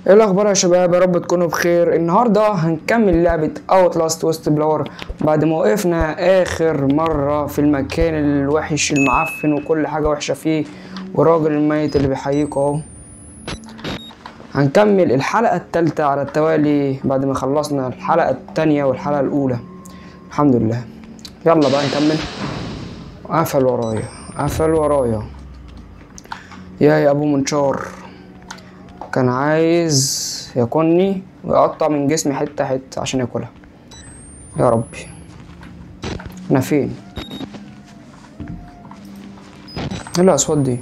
ايه الاخبار يا شباب يا رب تكونوا بخير النهارده هنكمل لعبه اوت لاست ويست بلور بعد ما وقفنا اخر مره في المكان الوحش المعفن وكل حاجه وحشه فيه والراجل الميت اللي بيحييك اهو هنكمل الحلقه الثالثه على التوالي بعد ما خلصنا الحلقه الثانيه والحلقه الاولى الحمد لله يلا بقى نكمل قفل ورايا قفل ورايا يا يا ابو منشار كان عايز ياكلني ويقطع من جسمي حتة حتة عشان ياكلها يا ربي انا فين ايه الاصوات دي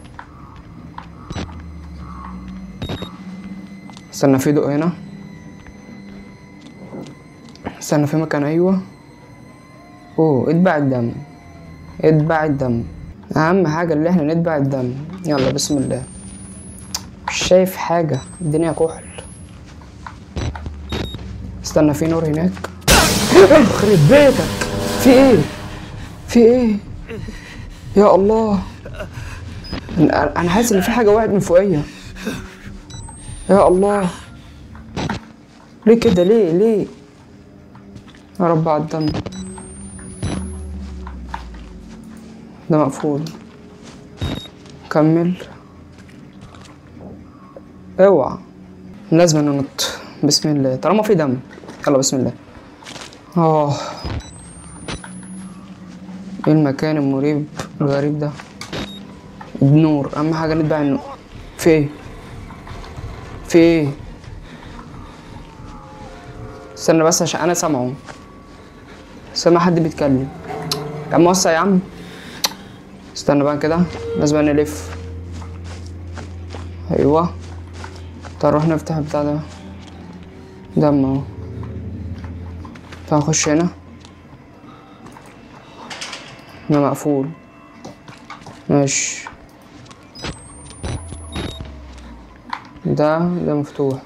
استنى في ضوء هنا استنى في مكان ايوه اوه اتبع الدم اتبع الدم اهم حاجة اللي احنا نتبع الدم يلا بسم الله مش شايف حاجة الدنيا كحل استنى في نور هناك يخرب بيتك في ايه في ايه يا الله انا أنا حاسس ان في حاجة وقعت من فوقيا يا الله ليه كده ليه ليه يا رب على الدم ده مقفول كمل اوعى لازم ننط بسم الله طالما في دم يلا بسم الله اه ايه المكان المريب الغريب ده النور اهم حاجه نتبع النور في ايه في ايه استنى بس عشان انا سامعه سامع حد بيتكلم يا عم وسع يا عم استنى بقى كده لازم نلف ايوه تعال نروح نفتح البتاع ده دم اهو تعال نخش هنا ده مقفول ماشي ده ده مفتوح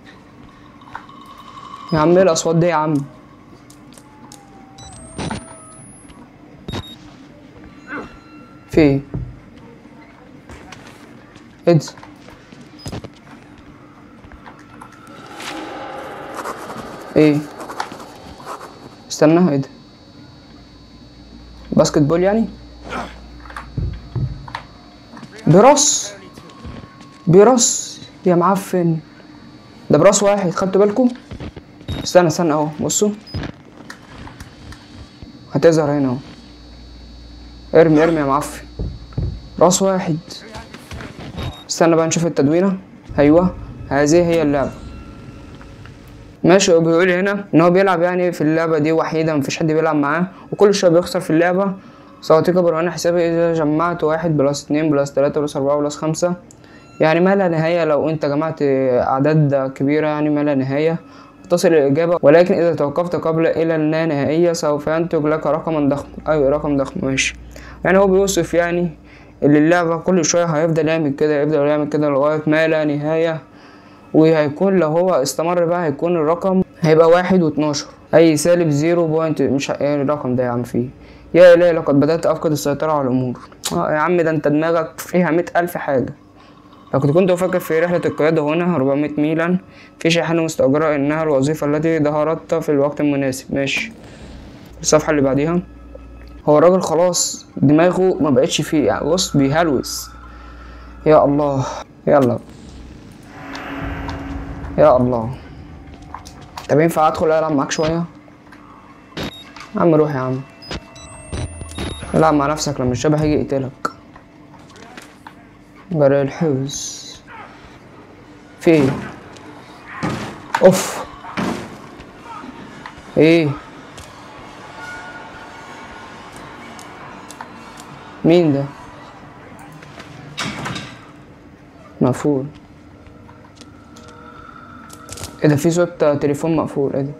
يا عم ايه الاصوات دي يا عم في ايه ايه ده؟ ايه استنى ايه ده باسكت بول يعني براس براس يا معفن ده براس واحد خدتوا بالكم استنى استنى اهو بصوا هتظهر هنا اهو ارمي ارمي يا معفن راس واحد استنى بقى نشوف التدوينة ايوه هذه هي اللعبة ماشي وبيقول هنا ان هو بيلعب يعني في اللعبة دي وحيدا مفيش حد بيلعب معاه وكل شوية بيخسر في اللعبة صوتي كبر وانا حسابي اذا جمعت واحد بلس اتنين بلس تلاتة بلس اربعة بلس خمسة يعني ما لا نهاية لو انت جمعت اعداد كبيرة يعني ما لا نهاية تصل الإجابة ولكن إذا توقفت قبل إلى اللا نهائية سوف ينتج لك رقما ضخم أيوة رقم ضخم ماشي يعني هو بيوصف يعني اللي اللعبة كل شوية هيفضل يعمل كده يفضل يعمل كده لغاية ما لا نهاية وهيكون لو هو استمر بقى هيكون الرقم هيبقى واحد واتناشر أي سالب زيرو بوينت مش ايه الرقم ده يا عم فيه يا إلهي لقد بدأت أفقد السيطرة على الأمور آه يا عم ده أنت دماغك فيها مئة ألف حاجة لو كنت كنت أفكر في رحلة القيادة هنا 400 ميلا في شاحنة مستأجرة إنها الوظيفة التي ظهرت في الوقت المناسب ماشي الصفحة اللي بعديها هو الراجل خلاص دماغه ما بقتش فيه يعني بص بيهلوس يا الله يلا يا الله طب ينفع ادخل العب معاك شويه يا عم روح يا عم العب مع نفسك لما الشبح يجي يقتلك جري الحوز في ايه اوف ايه مين ده مقفول ايه ده في صوت تليفون مقفول ايه ده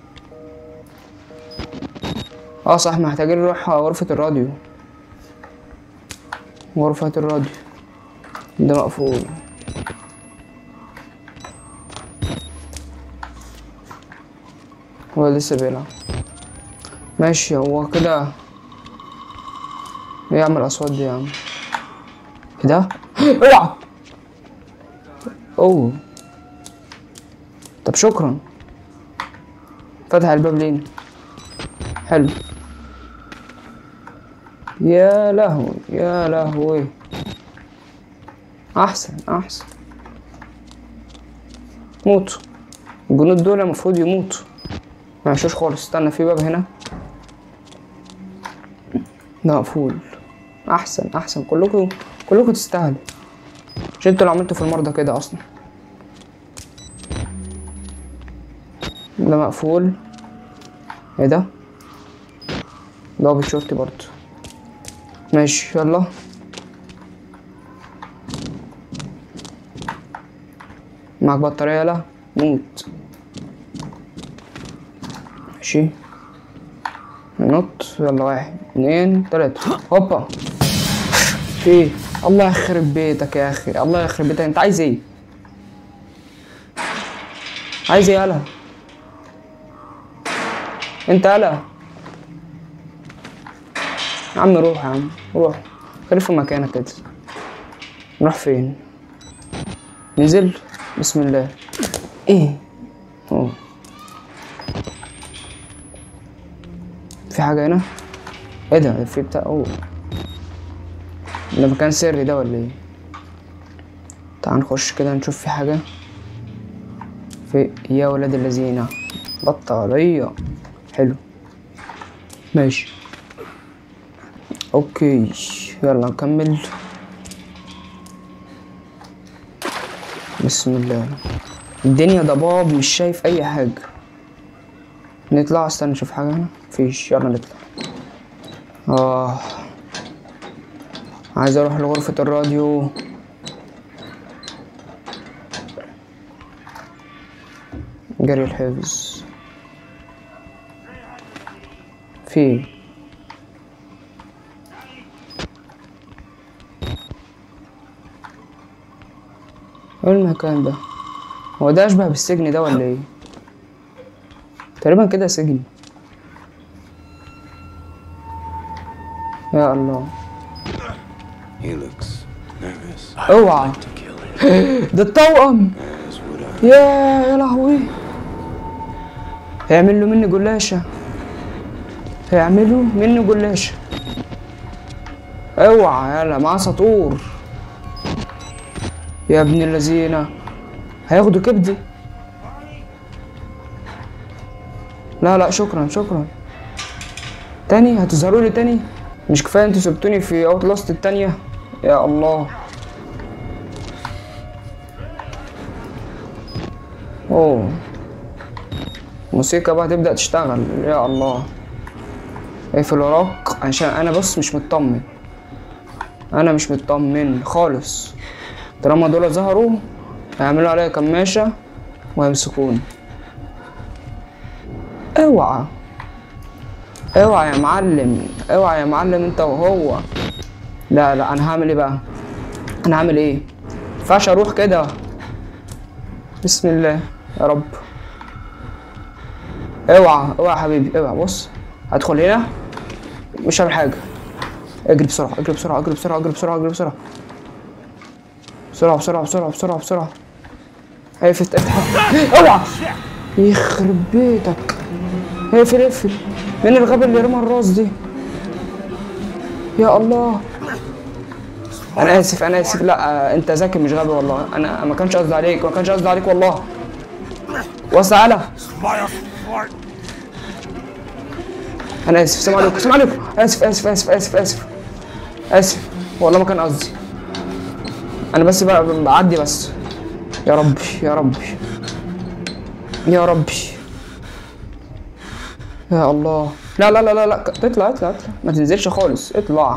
اه صح محتاجين نروح غرفة الراديو غرفة الراديو ده مقفول هو لسه بيلعب ماشي هو كده ايه يعمل اصوات دي يا عم ايه ده؟ العب اوه طب شكرا فتح الباب لينا حلو يا لهوي يا لهوي احسن احسن موتوا الجنود دول المفروض يموتوا ما يعيشوش خالص استنى في باب هنا ده مقفول احسن احسن كلكم كلكم تستاهلوا مش انتوا اللي عملتوا في المرضى كده اصلا ده مقفول ايه ده ده ابيض شورتي برضه ماشي يلا معاك بطارية لا موت ماشي نط يلا واحد اتنين تلاتة هوبا في ايه الله يخرب بيتك يا اخي الله يخرب بيتك انت عايز ايه عايز ايه يالا انت يالا يا عم روح يا عم روح خليك في مكانك كده نروح فين ننزل بسم الله ايه اوه في حاجة هنا ايه ده في بتاع اوه ده مكان سري ده ولا ايه تعال نخش كده نشوف في حاجة في يا ولاد الذين بطارية حلو ماشي اوكي يلا نكمل بسم الله الدنيا ضباب مش شايف اي حاجة نطلع استنى نشوف حاجة هنا مفيش يلا نطلع اه عايز اروح لغرفة الراديو جري الحفظ في ايه المكان ده هو ده اشبه بالسجن ده ولا ايه تقريبا كده سجن يا الله He looks nervous. اوعى To kill him. ده التوأم As would I. يا يا لهوي هيعمل له مني جلاشة هيعملوا مني جلاشة اوعى يلا معاه سطور يا ابن الذين هياخدوا كبدي لا لا شكرا شكرا تاني هتظهروا لي تاني مش كفايه انتوا سبتوني في اوت لاست التانية يا الله اوه الموسيقى بقى تبدأ تشتغل يا الله اقفل وراك عشان انا بص مش مطمن انا مش مطمن خالص طالما دول ظهروا هيعملوا عليا كماشة وهيمسكوني اوعى اوعى يا معلم اوعى يا معلم انت وهو لا لا انا هعمل ايه بقى انا هعمل ايه مينفعش اروح كده بسم الله يا رب اوعى اوعى يا حبيبي اوعى بص هدخل هنا مش هعمل حاجه اجري بسرعه اجري بسرعه اجري بسرعه اجري بسرعه اجري بسرعه بسرعه بسرعه بسرعه بسرعه بسرعه اقفل افتح اوعى يخرب بيتك اقفل اقفل مين الغبي اللي رمى الراس دي يا الله انا اسف انا اسف لا آه، انت ذكي مش غبي والله انا ما كانش قصدي عليك ما كانش قصدي عليك والله وسع على انا اسف سلام عليكم سلام عليكم اسف اسف اسف اسف اسف اسف والله ما كان قصدي انا بس بقى بعدي بس يا ربي يا ربي يا ربي يا الله لا لا لا لا لا اطلع اطلع اطلع ما تنزلش خالص اطلع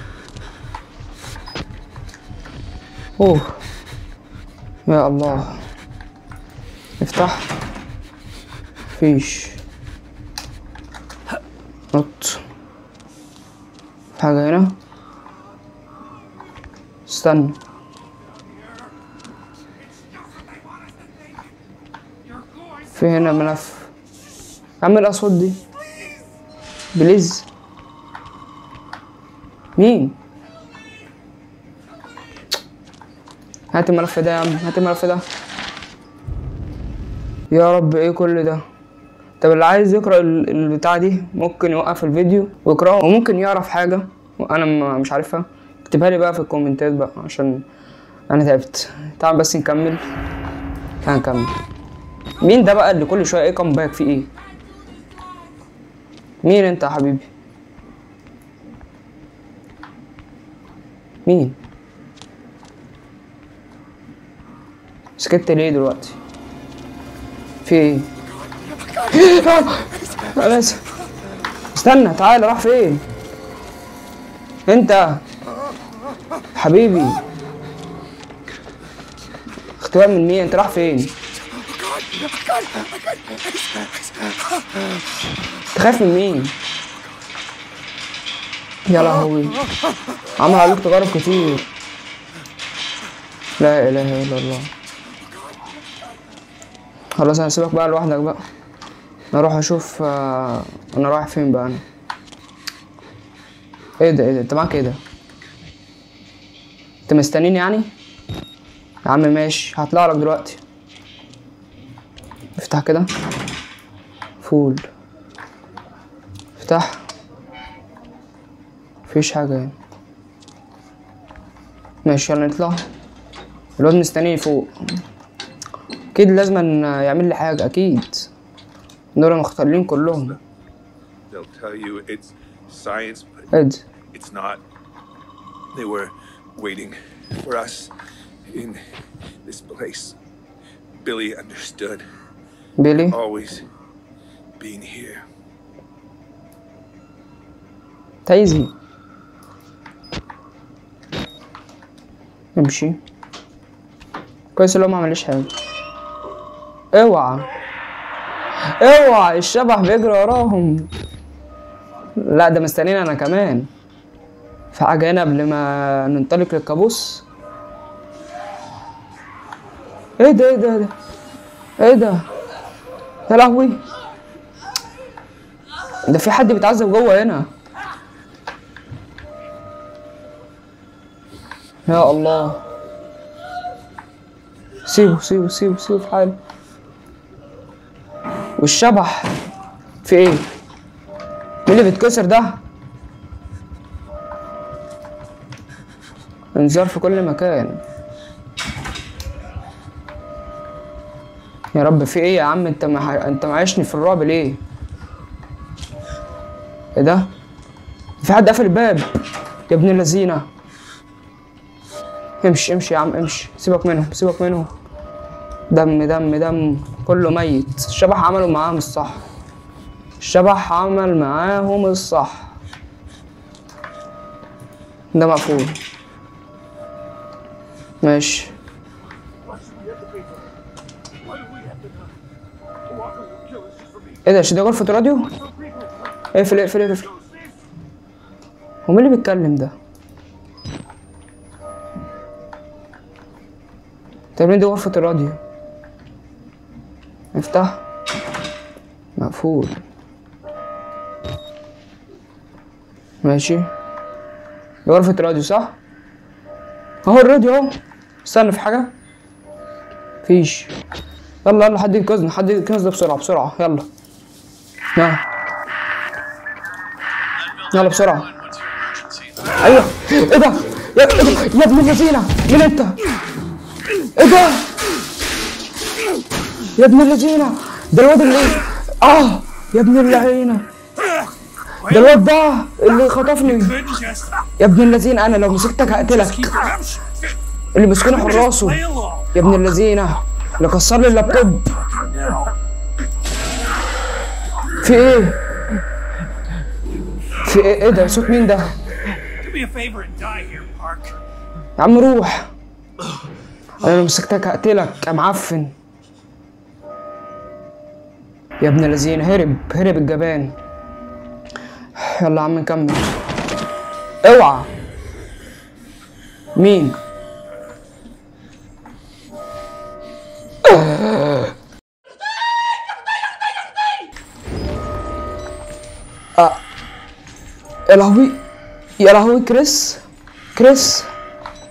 اوه يا الله افتح فيش نط في حاجة هنا استنى في هنا ملف عم الأصوات دي بليز مين هات الملف ده يا عم هات الملف ده يا رب ايه كل ده طب اللي عايز يقرا ال- البتاع دي ممكن يوقف الفيديو ويقراها وممكن يعرف حاجه وانا م- مش عارفها اكتبها لي بقى في الكومنتات بقى عشان انا تعبت تعال بس نكمل تعال نكمل مين ده بقى اللي كل شويه ايه كومباك في ايه مين انت يا حبيبي مين سكت ليه دلوقتي في ايه انا اسف استنى تعالى راح فين انت حبيبي اختبار من مين انت راح فين تخاف من مين يا لهوي عمل عليك تجارب كتير لا اله الا الله خلاص انا هسيبك بقى لوحدك بقى انا اروح اشوف آه، انا رايح فين بقى انا ايه ده ايه ده انت معاك ايه ده انت مستنيني يعني يا عم ماشي هطلع لك دلوقتي افتح كده فول افتح مفيش حاجة هنا ماشي يلا نطلع الواد مستنيني فوق اكيد لازم يعمل لي حاجة اكيد دول مختارين كلهم They'll tell you it's science, but اد it's not. They were waiting for us in this place. Billy understood بيلي always being here. تايزي امشي كويس اللي هو ما عمليش حاجة اوعى اوعى الشبح بيجري وراهم لا ده مستنينا انا كمان في حاجة هنا قبل ما ننطلق للكابوس ايه ده ايه ده ايه ده ايه ده يا لهوي ده في حد بيتعذب جوه هنا يا الله سيبه سيبه سيبه سيبه في حاله والشبح في ايه مين اللي بيتكسر ده انذار في كل مكان يا رب في ايه يا عم انت مح... انت معيشني في الرعب ليه ايه ده في حد قفل الباب يا ابن اللذينه امشي امشي يا عم امشي سيبك منهم سيبك منهم دم دم دم كله ميت الشبح عملوا معاهم الصح الشبح عمل معاهم الصح ده مقفول ماشي ايه ده مش دي غرفة راديو؟ اقفل اقفل اقفل هو مين اللي بيتكلم ده؟ تقريبا دي غرفة الراديو افتح مقفول ماشي دي غرفة الراديو صح؟ اهو الراديو اهو استنى في حاجة فيش يلا يلا حد ينقذنا حد ينقذنا بسرعة بسرعة يلا يلا يلا بسرعة ايوه ايه ده يا, إيه ده؟ يا ابن اللذينة مين انت؟ ايه ده؟ يا ابن اللذينة ده الواد اللي اه يا ابن اللعينة ده الواد ده اللي خطفني couldn't just يا ابن اللذين انا لو مسكتك هقتلك keep your mouth shut. اللي مسكوني حراسه Play along. يا ابن اللذينة اللي كسر لي اللابتوب في ايه؟ في ايه ايه ده صوت مين ده؟ Do me a favor and die here, Park. يا عم روح انا لو مسكتك هقتلك يا معفن يا ابن الذين هرب هرب الجبان يلا يا عم نكمل اوعى مين آه. يا لهوي يا لهوي كريس كريس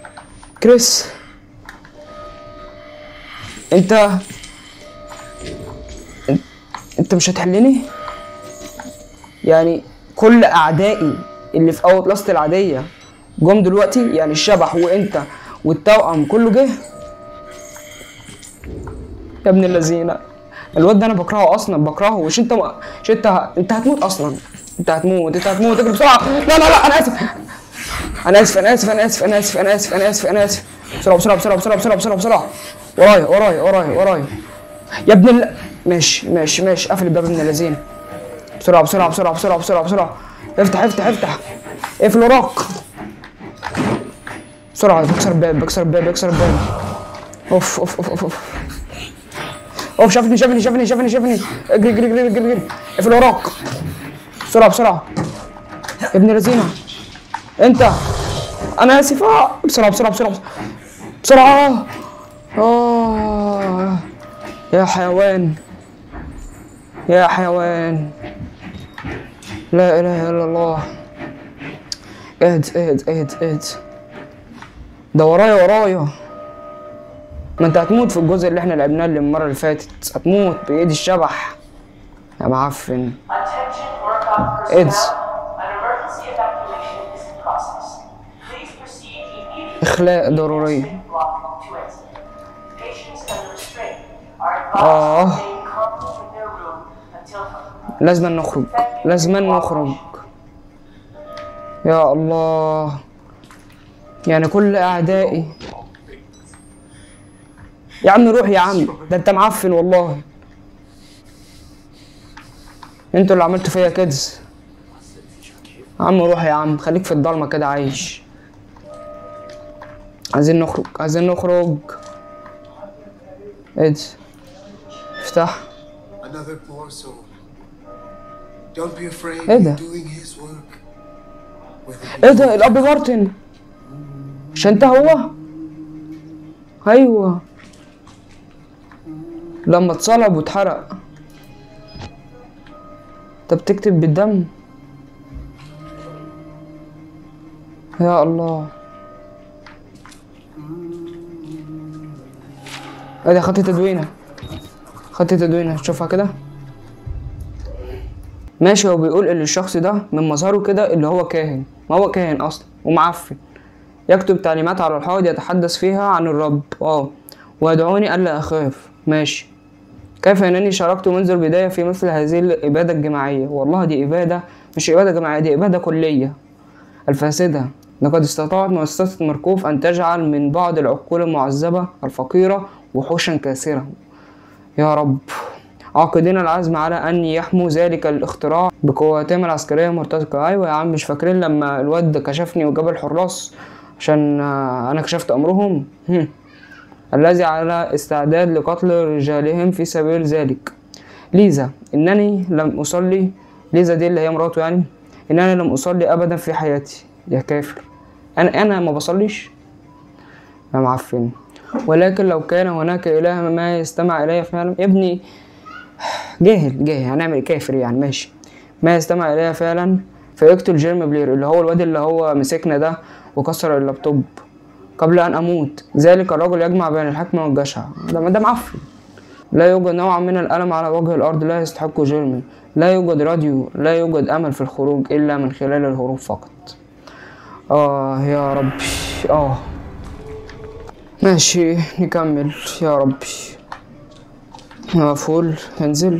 كريس انت انت مش هتحلني يعني كل اعدائي اللي في اوت لاست العاديه جم دلوقتي يعني الشبح وانت والتوأم كله جه يا ابن اللذينه الواد ده انا بكرهه اصلا بكرهه مش انت مش انت انت هتموت اصلا انت هتموت انت هتموت اجري بسرعه لا لا لا انا اسف انا اسف انا اسف انا اسف انا اسف انا اسف انا اسف انا اسف بسرعه بسرعه بسرعه بسرعه بسرعه بسرعه بسرعه ورايا ورايا ورايا ورايا يا ابن ال... ماشي ماشي ماشي قفل الباب ابن اللذين بسرعه بسرعه بسرعه بسرعه بسرعه بسرعه افتح افتح افتح اقفل وراك بسرعه بكسر الباب بكسر الباب بكسر الباب اوف اوف اوف اوف اوف اوف شافني شافني شافني شافني شافني اجري اجري اجري اجري اجري اقفل وراك بسرعه بسرعه يا ابن اللذينه انت انا اسف آه. بسرعه بسرعه بسرعه بسرعه اه يا حيوان يا حيوان لا اله الا الله اهد اهد اهد اهد ده ورايا ورايا ما انت هتموت في الجزء اللي احنا لعبناه اللي المره اللي فاتت هتموت بايد الشبح يا معفن Attention workout It's- personnel. An emergency evacuation is in process. Please proceed immediately اخلاء ضروريه block to exit. Patients under restraint are آه. advised to stay calm in their room until further لازم نخرج لازم نخرج يا الله يعني كل اعدائي يا عم روح يا عم ده انت معفن والله انتوا اللي عملتوا فيا كده يا عم روح يا عم خليك في الضلمه كده عايش عايزين نخرج عايزين نخرج ايه ده افتح Another poor soul. Don't be afraid. ايه He's ده؟ doing his work. Whether ايه ده الاب مارتن مش انت هو ايوه لما اتصلب واتحرق انت بتكتب بالدم يا الله ايه ده خط تدوينه خط تدوينه شوفها كده ماشي هو بيقول ان الشخص ده من مظهره كده اللي هو كاهن ما هو كاهن اصلا ومعفن يكتب تعليمات على الحائط يتحدث فيها عن الرب اه ويدعوني الا اخاف ماشي كيف انني شاركت منذ البدايه في مثل هذه الاباده الجماعيه والله دي اباده مش اباده جماعيه دي اباده كليه الفاسده لقد استطاعت مؤسسة مركوف أن تجعل من بعض العقول المعذبة الفقيرة وحوشا كاسرة يا رب عاقدين العزم على أن يحموا ذلك الاختراع بقواتهم العسكرية المرتزقة أيوة يا عم مش فاكرين لما الواد كشفني وجاب الحراس عشان آه، أنا كشفت أمرهم هم. الذي على استعداد لقتل رجالهم في سبيل ذلك ليزا إنني لم أصلي ليزا دي اللي هي مراته يعني إنني لم أصلي أبدا في حياتي يا كافر أنا أنا ما بصليش يا معفن ولكن لو كان هناك إله ما يستمع إلي فعلا يا ابني جاهل جاهل هنعمل إيه؟ كافر يعني ماشي ما يستمع إليها فعلا فيقتل جيرمي بلير اللي هو الواد اللي هو مسكنا ده وكسر اللابتوب قبل أن أموت ذلك الرجل يجمع بين الحكمة والجشع ده ده معفن لا يوجد نوع من الألم على وجه الأرض لا يستحقه جيرمي لا يوجد راديو لا يوجد أمل في الخروج إلا من خلال الهروب فقط آه يا ربي آه ماشي نكمل يا ربي مقفول انزل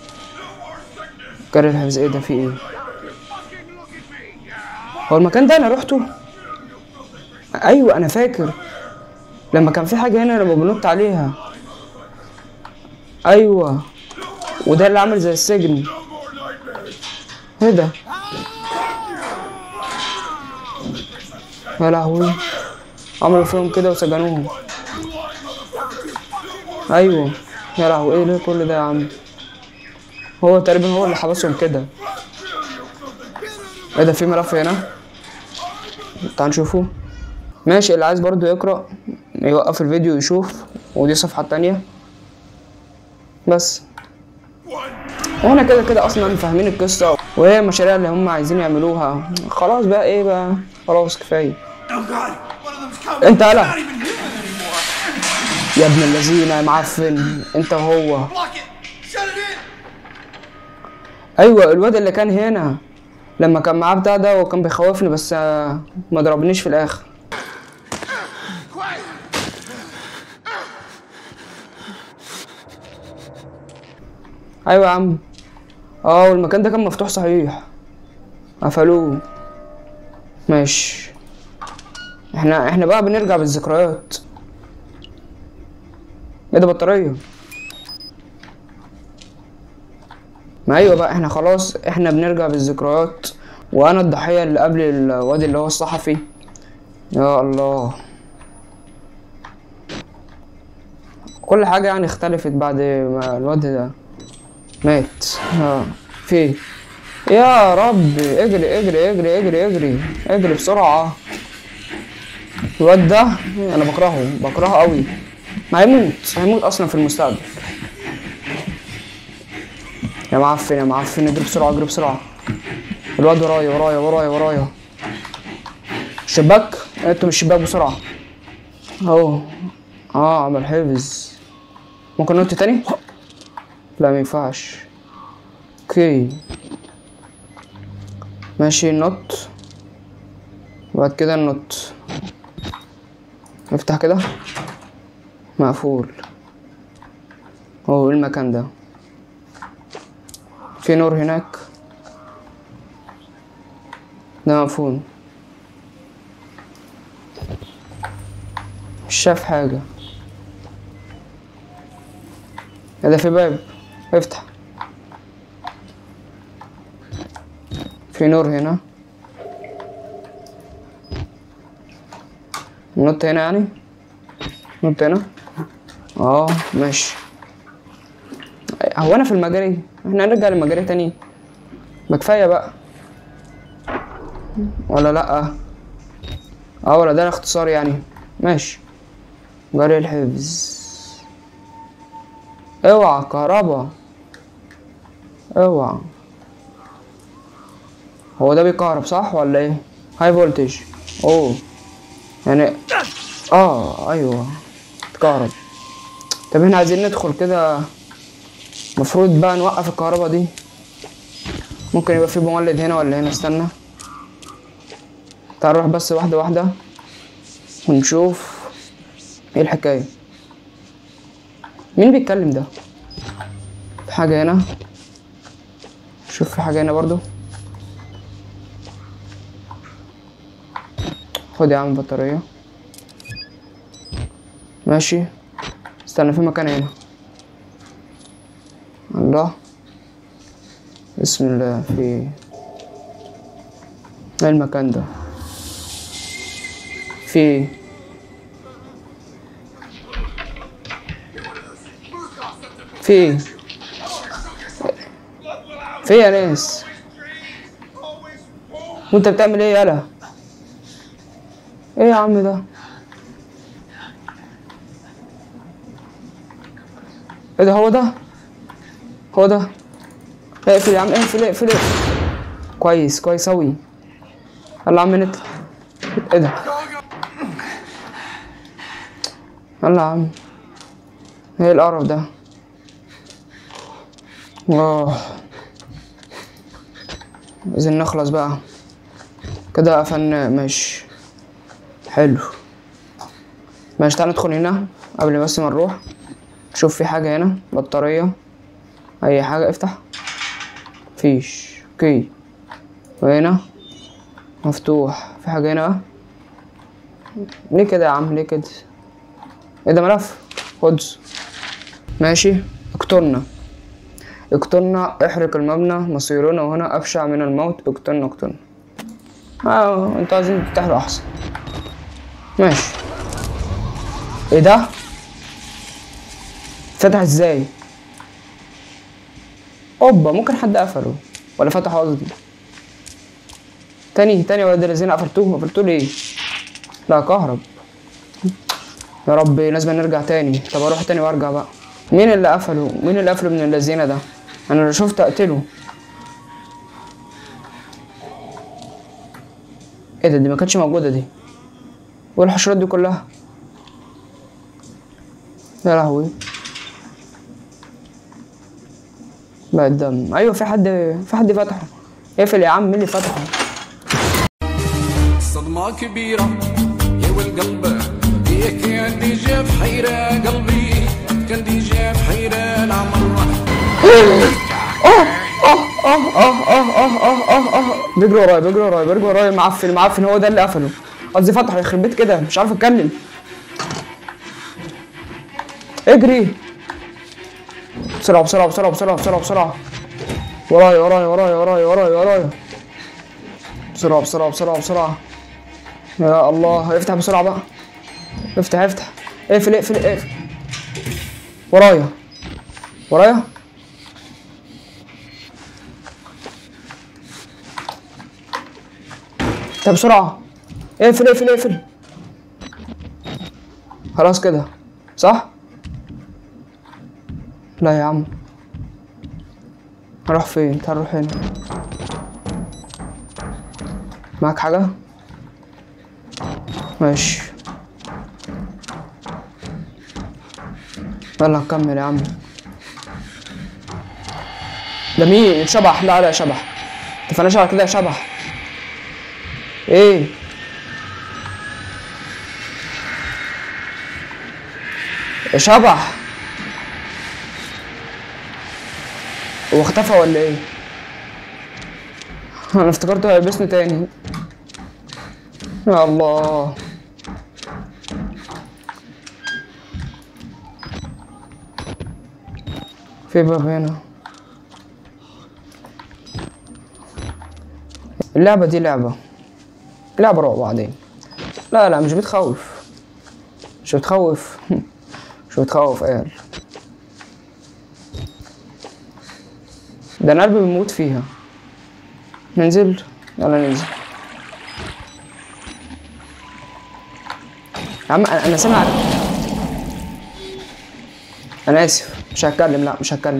جري الحفظ ايه ده في ايه هو المكان ده انا روحته ايوه انا فاكر لما كان في حاجه هنا لما بنط عليها ايوه وده اللي عامل زي السجن ايه ده يا لهوي عملوا فيهم كده وسجنوهم ايوه يا لهوي ايه ليه كل ده يا عم هو تقريبا هو اللي حبسهم كده ايه ده في ملف هنا تعال نشوفه ماشي اللي عايز برضو يقرأ يوقف الفيديو يشوف ودي صفحة تانية بس واحنا كده كده اصلا فاهمين القصة وهي المشاريع اللي هم عايزين يعملوها خلاص بقى ايه بقى خلاص كفاية Oh God! One of them's coming. انت قلق Not even human anymore. يا ابن اللذينة يا معفن انت وهو Block it. Shut it in. ايوه الواد اللي كان هنا لما كان معاه بتاع ده وكان بيخوفني بس آه، ما ضربنيش في الاخر ايوه يا عم اه والمكان ده كان مفتوح صحيح قفلوه ماشي احنا احنا بقى بنرجع بالذكريات ايه ده بطارية ما ايوه بقى احنا خلاص احنا بنرجع بالذكريات وانا الضحية اللي قبل الواد اللي هو الصحفي يا الله كل حاجة يعني اختلفت بعد ما الواد ده مات اه في إيه؟ يا رب اجري اجري اجري اجري اجري اجري بسرعة الواد ده انا بكرهه بكرهه قوي ما هيموت هيموت اصلا في المستقبل يا معفن يا معفن اجري بسرعة اجري بسرعة الواد ورايا ورايا ورايا ورايا شباك انتوا من الشباك بسرعة اهو اه عمل حفظ ممكن نط تاني لا ما ينفعش اوكي ماشي نط وبعد كده نط نفتح كده مقفول هو ايه المكان ده في نور هناك ده مقفول مش شايف حاجة إيه ده في باب افتح في نور هنا نط هنا يعني نط هنا اه ماشي هو انا في المجاري احنا هنرجع للمجاري تاني ما كفايه بقى ولا لا اه ولا ده اختصار يعني ماشي جري الحفظ اوعى كهربا اوعى هو ده بيكهرب صح ولا ايه هاي فولتج اوه يعني اه ايوه اتكهرب طب احنا عايزين ندخل كده المفروض بقى نوقف الكهرباء دي ممكن يبقى في مولد هنا ولا هنا استنى تعال نروح بس واحدة واحدة ونشوف ايه الحكاية مين بيتكلم ده في حاجة هنا شوف في حاجة هنا برضو خد يا عم بطارية ماشي استنى في مكان هنا الله بسم الله في ايه المكان ده في إيه؟ في إيه؟ في إيه يا ناس وانت بتعمل ايه يالا ايه يا عم ده ايه ده هو ده هو ده اقفل يا عم اقفل اقفل اقفل كويس كويس اوي يلا يا عم نطلع ايه ده يلا يا عم ايه القرف ده اه عايزين نخلص بقى كده قفلنا ماشي حلو ماشي تعالى ندخل هنا قبل بس ما نروح شوف في حاجة هنا بطارية أي حاجة افتح مفيش اوكي وهنا مفتوح في حاجة هنا بقى ليه كده يا عم ليه كده ايه ده ملف خد ماشي اقتلنا اقتلنا احرق المبنى مصيرنا هنا أبشع من الموت اقتلنا اقتلنا اه انتوا عايزين تنتحروا أحسن ماشي ايه ده فتح ازاي اوبا ممكن حد قفله ولا فتحه قصدي تاني تاني يا ولاد الذين قفلتوه قفلتوه ليه لا كهرب يا رب لازم نرجع تاني طب اروح تاني وارجع بقى مين اللي قفله مين اللي قفله من الذين ده انا لو شفت اقتله ايه ده دي ما كانتش موجوده دي والحشرات دي كلها يا لهوي بقى الدم ايوه في حد في حد فتحه اقفل يا عم مين اللي فتحه صدمة كبيرة يا والقلب يا كان دي جاب حيرة قلبي كان دي جاب حيرة العمر بيجري ورايا بيجري ورايا بيجري ورايا معفن معفن هو ده اللي قفله قصدي فتحه يخرب بيت كده مش عارف اتكلم اجري بسرعة بسرعة بسرعة بسرعة بسرعة بسرعة ورايا ورايا ورايا ورايا ورايا ورايا بسرعة بسرعة بسرعة بسرعة يا الله افتح بسرعة بقى افتح افتح اقفل اقفل اقفل ورايا ورايا طب بسرعة اقفل اقفل اقفل خلاص كده صح؟ لا يا عم هروح فين؟ تعال نروح هنا معاك حاجة؟ ماشي يلا نكمل يا عم ده مين؟ شبح لا لا شبح تفناش على كده يا شبح ايه يا شبح هو اختفى ولا ايه انا افتكرته هيلبسني تاني يا الله في باب هنا اللعبة دي لعبة لعبة رعب بعدين لا لا مش بتخوف مش بتخوف مش بتخوف قال ده انا قلبي بيموت فيها ننزل يلا ننزل يا عم انا أنا سامع انا اسف مش هتكلم لا مش هتكلم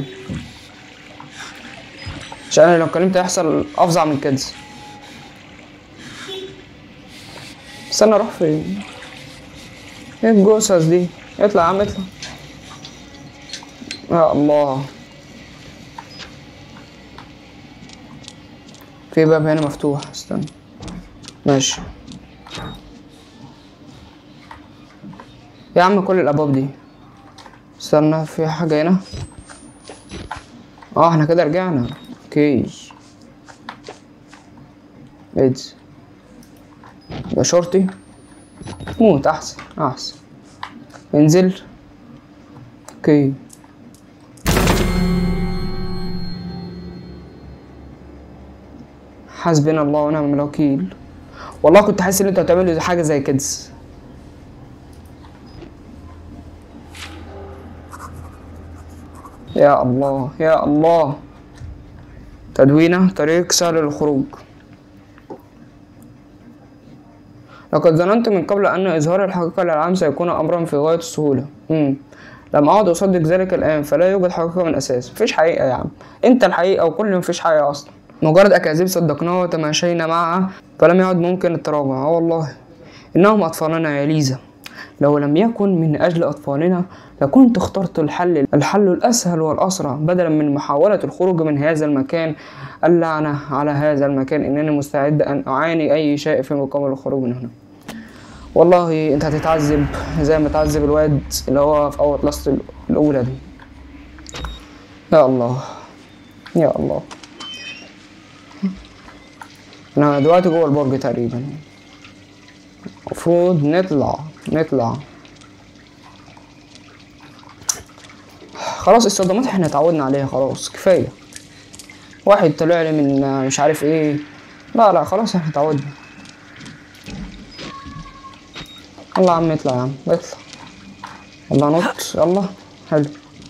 عشان انا لو اتكلمت هيحصل افظع من كده استنى اروح فين ايه الجثث دي اطلع يا عم اطلع يا الله في باب هنا مفتوح استنى ماشي يا عم كل الابواب دي استنى في حاجة هنا اه احنا كده رجعنا اوكي ايه ده ده شرطي موت احسن احسن انزل اوكي حسبنا الله ونعم الوكيل والله كنت حاسس ان انتوا هتعملوا حاجه زي كده يا الله يا الله تدوينة طريق سهل للخروج لقد ظننت من قبل أن إظهار الحقيقة للعالم سيكون أمرا في غاية السهولة مم. لم أعد أصدق ذلك الآن فلا يوجد حقيقة من الأساس مفيش حقيقة يا عم أنت الحقيقة وكل مفيش حقيقة أصلا مجرد أكاذيب صدقناها وتماشينا معها فلم يعد ممكن التراجع آه والله إنهم أطفالنا يا ليزا لو لم يكن من أجل أطفالنا لكنت اخترت الحل الحل الأسهل والأسرع بدلا من محاولة الخروج من هذا المكان اللعنة على هذا المكان إنني مستعد أن أعاني أي شيء في مقابل الخروج من هنا والله أنت هتتعذب زي ما تعذب الواد اللي هو في أول كلاس الأولى دي يا الله يا الله أنا دلوقتي جوه البرج تقريبا المفروض نطلع نطلع خلاص الصدمات احنا اتعودنا عليها خلاص كفاية واحد طلع لي من مش عارف ايه لا لا خلاص احنا اتعودنا يلا يا عم اطلع يا عم اطلع يلا نط يلا حلو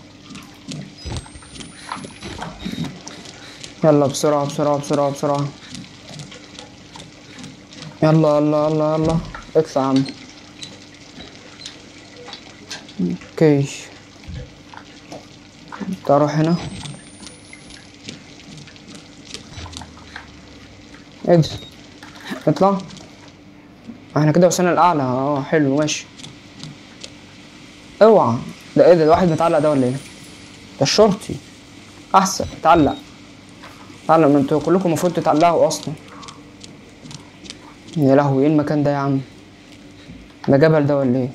يلا بسرعة بسرعة بسرعة بسرعة يلا يلا يلا يلا اطلع يا عم اوكي تعال روح هنا ايه ده اطلع احنا كده وصلنا الاعلى اه حلو ماشي اوعى ده ايه ده الواحد متعلق ده ولا ايه ده الشرطي احسن تعلق تعلق ما انتوا كلكم المفروض تتعلقوا اصلا يا لهوي ايه المكان ده يا عم ده جبل ده ولا ايه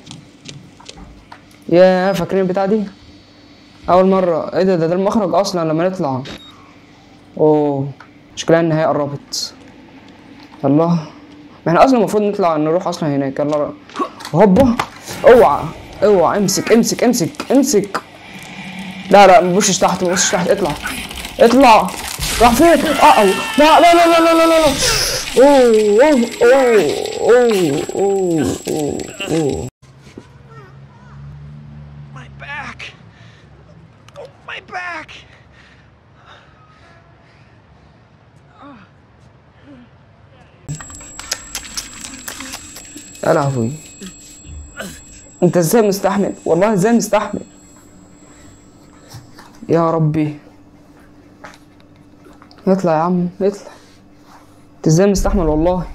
يا فاكرين البتاع دي اول مره ايه ده ده, ده المخرج اصلا لما نطلع اوه شكلها النهايه قربت الله ما احنا اصلا المفروض نطلع نروح اصلا هناك يلا هوبا اوعى اوعى امسك امسك امسك امسك لا لا ما تبصش تحت ما تبصش تحت اطلع اطلع راح فين؟ اه لا لا لا لا لا لا لا لا اوه اوه اوه اوه اوه اوه My back! Oh, my back! يا لهوي انت ازاي مستحمل والله ازاي مستحمل يا ربي اطلع يا عم اطلع انت ازاي مستحمل والله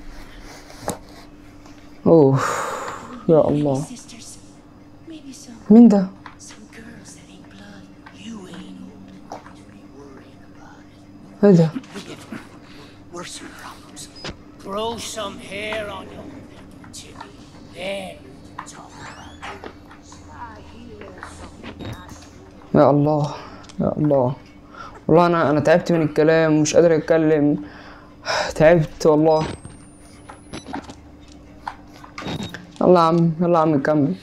اوه يا الله Sisters, maybe some مين ده some girls that ain't blood. You ain't old enough to be worrying about it. ايه ده Worse problems. Grow some hair on your neck, Timmy. Then we can talk about it. I hear something. يا الله يا الله والله انا انا تعبت من الكلام مش قادر اتكلم تعبت والله يلا يا عم يلا يا عم نكمل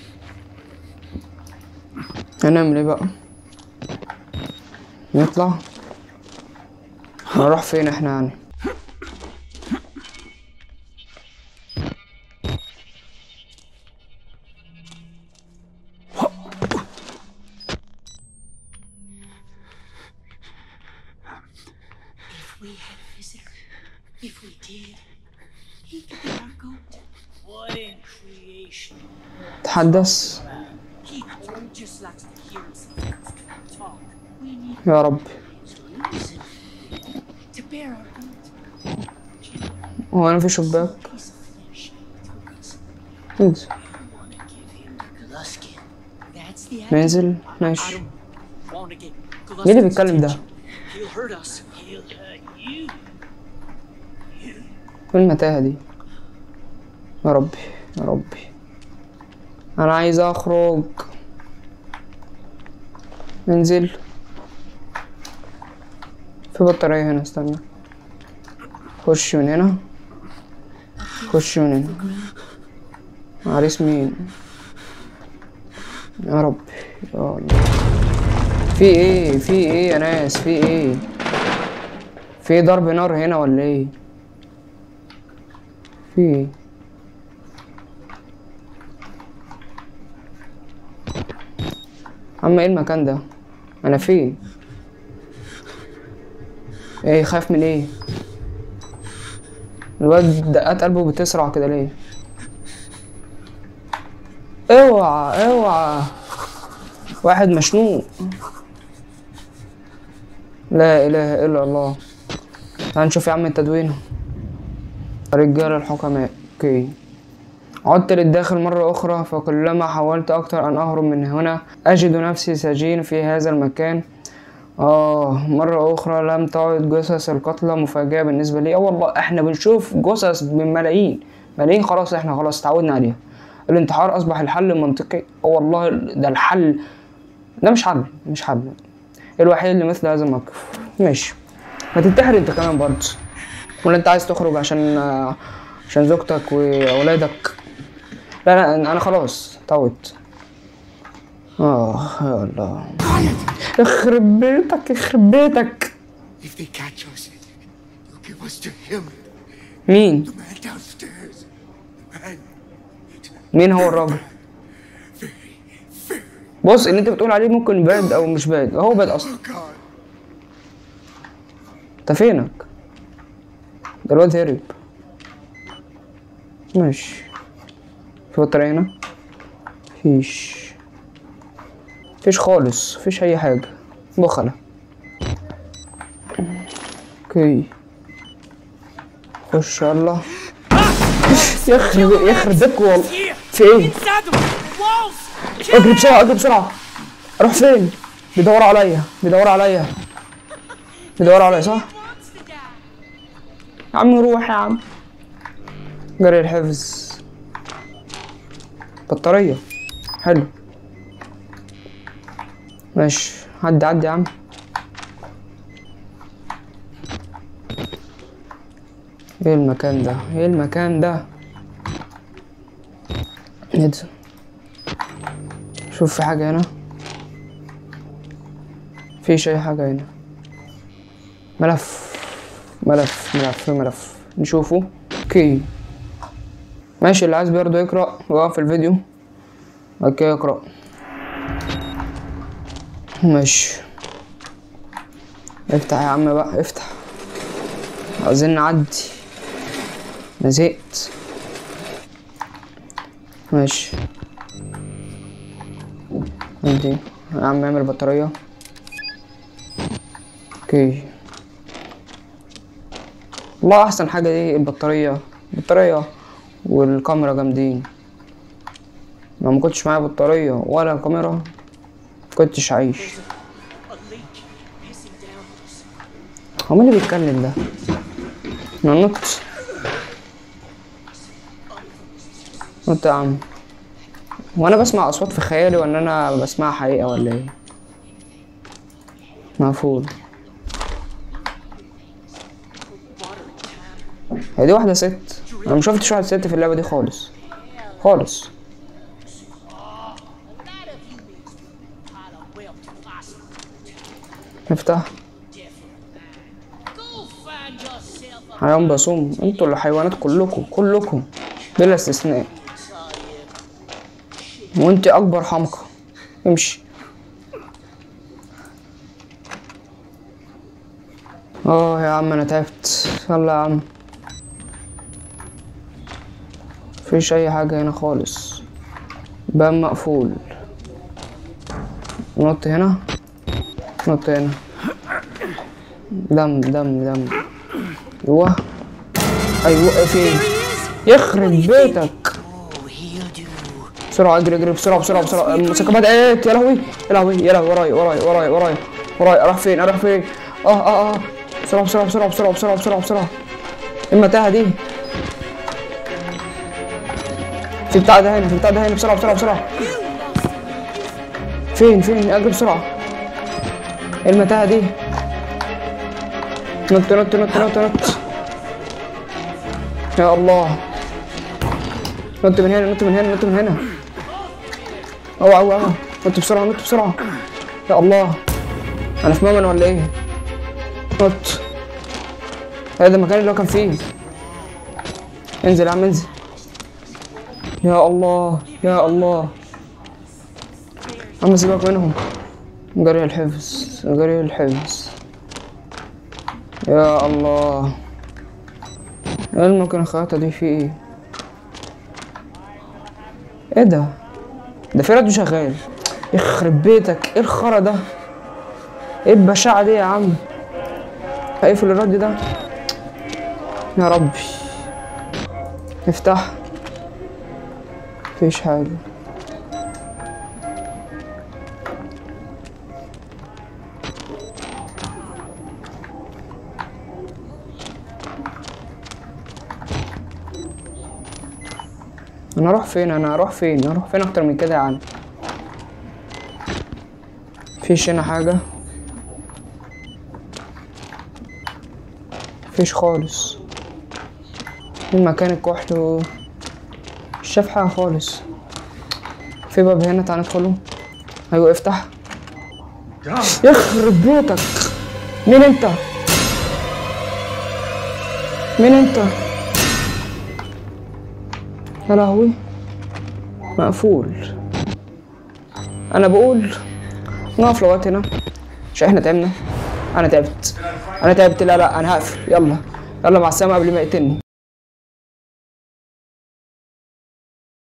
هنعمل ايه بقى نطلع هنروح فين احنا يعني If we had a visitor, if we did, he could be our goat. What in creation? تحدث He just likes to hear himself talk. We need يا رب to listen to bear our goat. هو انا في شباك Piece of flesh took us. انزل Want to give him Gluskin. That's the ننزل I ماشي don't want to get مين اللي بيتكلم ده He'll hurt us. He'll hurt you. فين المتاهة دي يا ربي يا ربي انا عايز اخرج انزل في بطارية هنا استنى خش من هنا خش من هنا عريس مين يا ربي يا الله في ايه في ايه يا ناس في ايه في ضرب نار هنا ولا ايه في ايه عم ايه المكان ده انا فين ايه خايف من ايه الواد دقات قلبه بتسرع كده ليه اوعى اوعى واحد مشنوق لا اله الا الله تعال نشوف يا عم التدوين رجال الحكماء اوكي عدت للداخل مرة أخرى فكلما حاولت أكثر أن أهرب من هنا أجد نفسي سجين في هذا المكان آه مرة أخرى لم تعد جثث القتلى مفاجأة بالنسبة لي آه والله إحنا بنشوف جثث بالملايين ملايين خلاص إحنا خلاص تعودنا عليها الانتحار أصبح الحل المنطقي آه والله ده الحل ده مش حل مش حل الوحيد لمثل هذا الموقف ماشي ما تنتحر انت كمان برضه ولا انت عايز تخرج عشان عشان زوجتك واولادك لا لا انا خلاص طوت اه يا الله يخرب بيتك يخرب بيتك If they catch us, you'll give us to him, مين the man downstairs. Man, مين هو الراجل بص اللي انت بتقول عليه ممكن باد او مش باد هو باد اصلا God. انت فينك ده الواد هرب ماشي في بطارية هنا فيش فيش خالص فيش اي حاجة بخلة اوكي خش يلا يخرب يخرب بيتك والله في ايه اجري بسرعة اجري بسرعة اروح فين بيدوروا عليا بيدوروا عليا تدور عليه صح يا عم روح يا عم جري الحفظ بطارية حلو ماشي عدي عدي يا عم ايه المكان ده ايه المكان ده ايه ده شوف في حاجة هنا فيش اي حاجة هنا ملف ملف ملف ملف نشوفه اوكي ماشي اللي عايز برضه يقرأ وقف الفيديو بعد كده يقرأ ماشي افتح يا عم بقى افتح عايزين نعدي انا زهقت ماشي عندي يا عم اعمل بطارية اوكي والله احسن حاجة دي البطارية البطارية والكاميرا جامدين لو ما كنتش معايا بطارية ولا كاميرا كنتش عايش A leak hissing downwards. هو مين اللي بيتكلم ده؟ ننط نط يا عم وانا بسمع اصوات في خيالي ولا انا بسمعها حقيقة ولا ايه؟ مقفول هي دي واحدة ست انا مشوفتش واحدة ست في اللعبة دي خالص خالص That of you means pile of well to fast. افتح Go find yourself a حيوان بصوم انتوا اللي حيوانات كلكم كلكم بلا استثناء وانت اكبر حمقى امشي اه يا عم انا تعبت يلا يا عم مفيش اي حاجة هنا خالص باب مقفول نط هنا نط هنا دم دم دم ايوه ايوه فين يخرب بيتك Oh, he'll do. بسرعة اجري اجري بسرعة بسرعة بسرعة المسكبات ايه يا لهوي يا لهوي يا لهوي وراي وراي وراي وراي وراي اروح فين اروح فين اه اه اه بسرعة بسرعة بسرعة بسرعة بسرعة بسرعة بسرعة إيه المتاهة دي في بتاع ده هنا في بتاع ده هنا بسرعة بسرعة بسرعة فين فين اجري بسرعة إيه المتاهة دي نط نط نط نط نط يا الله نط من هنا نط من هنا نط من هنا اوعى اوعى اوعى نط بسرعة نط بسرعة يا الله انا في مؤمن ولا ايه نط هذا المكان اللي هو كان فيه انزل يا عم انزل يا الله يا الله عم سيبك منهم جري الحفظ جري الحفظ يا الله ايه الممكن الخياطة دي في ايه ايه ده ده في راديو شغال يخرب بيتك ايه الخرا ده ايه البشاعة دي يا عم هيقفل الراديو ده يا ربي افتح مفيش حاجة انا اروح فين انا اروح فين اروح فين اكتر من كده يا عم مفيش هنا حاجة مفيش خالص المكان الكحل و- مش شايف حاجة خالص في باب هنا تعال ندخله ايوه افتح يخرب بيتك مين انت مين انت يا لهوي مقفول انا بقول نقف لغايه هنا عشان احنا تعبنا انا تعبت انا تعبت لا لا انا هقفل يلا يلا مع السلامه قبل ما يقتلني